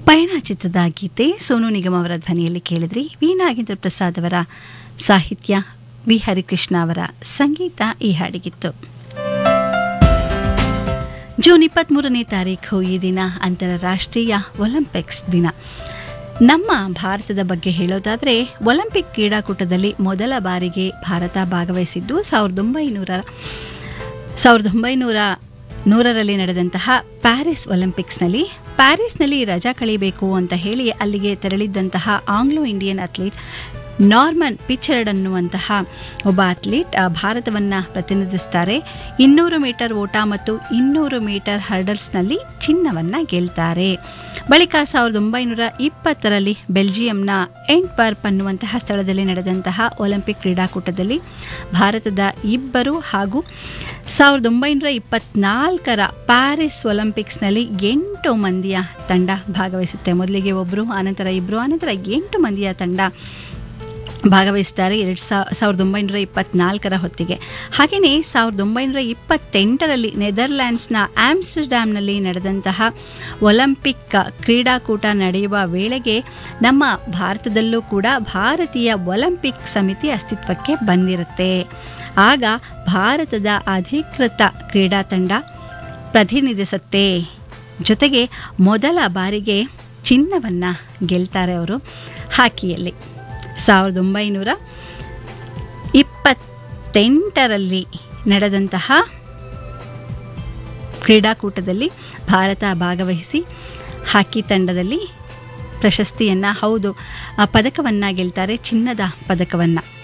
ಪಯಣ ಚಿತ್ರದ ಗೀತೆ ಸೋನು ನಿಗಮ್ ಅವರ ಧ್ವನಿಯಲ್ಲಿ ಕೇಳಿದ್ರಿ ವಿ ನಾಗೇಂದ್ರ ಪ್ರಸಾದ್ ಅವರ ಸಾಹಿತ್ಯ ವಿ ಹರಿಕೃಷ್ಣ ಅವರ ಸಂಗೀತ ಈ ಹಾಡಿಗಿತ್ತು ಜೂನ್ ಇಪ್ಪತ್ತ್ಮೂರನೇ ತಾರೀಖು ಈ ದಿನ ಅಂತಾರಾಷ್ಟ್ರೀಯ ಒಲಿಂಪಿಕ್ಸ್ ದಿನ ನಮ್ಮ ಭಾರತದ ಬಗ್ಗೆ ಹೇಳೋದಾದರೆ ಒಲಿಂಪಿಕ್ ಕ್ರೀಡಾಕೂಟದಲ್ಲಿ ಮೊದಲ ಬಾರಿಗೆ ಭಾರತ ಭಾಗವಹಿಸಿದ್ದು ಸಾವಿರದ ಒಂಬೈನೂರ ಸಾವಿರದ ಒಂಬೈನೂರ ನೂರರಲ್ಲಿ ನಡೆದಂತಹ ಪ್ಯಾರಿಸ್ ಒಲಿಂಪಿಕ್ಸ್ನಲ್ಲಿ ಪ್ಯಾರಿಸ್ನಲ್ಲಿ ರಜಾ ಕಳಿಬೇಕು ಅಂತ ಹೇಳಿ ಅಲ್ಲಿಗೆ ತೆರಳಿದ್ದಂತಹ Anglo Indian athlete Norman Pritchard ಅನ್ನುವಂತಹ ಒಬ್ಬ ಅಥ್ಲೀಟ್ ಭಾರತವನ್ನು ಪ್ರತಿನಿಧಿಸ್ತಾರೆ ಇನ್ನೂರು ಮೀಟರ್ ಓಟ ಮತ್ತು ಇನ್ನೂರು ಮೀಟರ್ ಹರ್ಡಲ್ಸ್ನಲ್ಲಿ ಚಿನ್ನವನ್ನು ಗೆಲ್ತಾರೆ ಬಳಿಕ ಸಾವಿರದ ಒಂಬೈನೂರ ಇಪ್ಪತ್ತರಲ್ಲಿ ಬೆಲ್ಜಿಯಂನ ಎಂಟ್ಬರ್ಪ್ ಅನ್ನುವಂತಹ ಸ್ಥಳದಲ್ಲಿ ನಡೆದಂತಹ ಒಲಿಂಪಿಕ್ ಕ್ರೀಡಾಕೂಟದಲ್ಲಿ ಭಾರತದ ಇಬ್ಬರು ಹಾಗೂ ಸಾವಿರದ ಒಂಬೈನೂರ ಇಪ್ಪತ್ನಾಲ್ಕರ ಪ್ಯಾರಿಸ್ ಒಲಿಂಪಿಕ್ಸ್ನಲ್ಲಿ ಎಂಟು ಮಂದಿಯ ತಂಡ ಭಾಗವಹಿಸುತ್ತೆ ಮೊದಲಿಗೆ ಒಬ್ಬರು ಆನಂತರ ಇಬ್ಬರು ಆನಂತರ ಎಂಟು ಮಂದಿಯ ತಂಡ ಭಾಗವಹಿಸ್ತಾರೆ ಎರಡು ಸಾವಿರದ ಒಂಬೈನೂರ ಇಪ್ಪತ್ನಾಲ್ಕರ ಹೊತ್ತಿಗೆ ಹಾಗೆಯೇ ಸಾವಿರದ ಒಂಬೈನೂರ ಇಪ್ಪತ್ತೆಂಟರಲ್ಲಿ ನೆದರ್ಲ್ಯಾಂಡ್ಸ್ನ ಆಮ್ಸ್ಟರ್ಡ್ಯಾಮ್ನಲ್ಲಿ ನಡೆದಂತಹ ಒಲಿಂಪಿಕ್ ಕ್ರೀಡಾಕೂಟ ನಡೆಯುವ ವೇಳೆಗೆ ನಮ್ಮ ಭಾರತದಲ್ಲೂ ಕೂಡ ಭಾರತೀಯ ಒಲಿಂಪಿಕ್ ಸಮಿತಿ ಅಸ್ತಿತ್ವಕ್ಕೆ ಬಂದಿರುತ್ತೆ ಆಗ ಭಾರತದ ಅಧಿಕೃತ ಕ್ರೀಡಾ ತಂಡ ಪ್ರತಿನಿಧಿಸುತ್ತೆ ಜೊತೆಗೆ ಮೊದಲ ಬಾರಿಗೆ ಚಿನ್ನವನ್ನು ಗೆಲ್ತಾರೆ ಅವರು ಹಾಕಿಯಲ್ಲಿ ಸಾವಿರದ ಒಂಬೈನೂರ ಇಪ್ಪತ್ತೆಂಟರಲ್ಲಿ ನಡೆದಂತಹ ಕ್ರೀಡಾಕೂಟದಲ್ಲಿ ಭಾರತ ಭಾಗವಹಿಸಿ ಹಾಕಿ ತಂಡದಲ್ಲಿ ಪ್ರಶಸ್ತಿಯನ್ನು ಹೌದು ಪದಕವನ್ನು ಗೆಲ್ತಾರೆ ಚಿನ್ನದ ಪದಕವನ್ನು